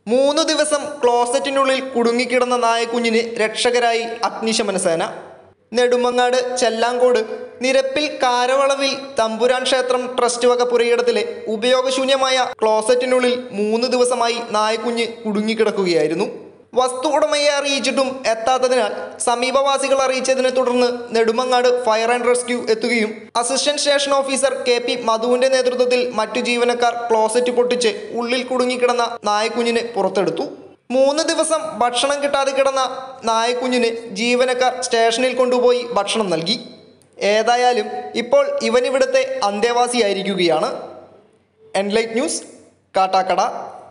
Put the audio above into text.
മൂന്ന് ദിവസം ക്ലോസറ്റിനുള്ളിൽ കുടുങ്ങിക്കിടന്ന നായക്കുഞ്ഞിന് രക്ഷകരായി അഗ്നിശമന സേന നെടുമങ്ങാട് ചെല്ലാങ്കോട് നിരപ്പിൽ കാരവളവിൽ തമ്പുരാൻ ക്ഷേത്രം ട്രസ്റ്റ് വക പുരയിടത്തിലെ ഉപയോഗശൂന്യമായ ക്ലോസറ്റിനുള്ളിൽ മൂന്ന് ദിവസമായി നായക്കുഞ്ഞ് കുടുങ്ങിക്കിടക്കുകയായിരുന്നു വസ്തു ഉടമയെ അറിയിച്ചിട്ടും എത്താത്തതിനാൽ സമീപവാസികൾ അറിയിച്ചതിനെ തുടർന്ന് നെടുമങ്ങാട് ഫയർ ആൻഡ് റെസ്ക്യൂ എത്തുകയും assistant station officer K P മധുവിന്റെ നേതൃത്വത്തിൽ മറ്റു ജീവനക്കാർ ക്ലോസറ്റ് പൊട്ടിച്ച് ഉള്ളിൽ കുടുങ്ങിക്കിടന്ന നായക്കുഞ്ഞിനെ പുറത്തെടുത്തു മൂന്ന് ദിവസം ഭക്ഷണം കിട്ടാതെ കിടന്ന നായക്കുഞ്ഞിന് ജീവനക്കാർ സ്റ്റേഷനിൽ കൊണ്ടുപോയി ഭക്ഷണം നൽകി ഏതായാലും ഇപ്പോൾ ഇവനിവിടുത്തെ അന്തേവാസിയായിരിക്കുകയാണ് എൻലൈറ്റ് ന്യൂസ് കാട്ടാക്കട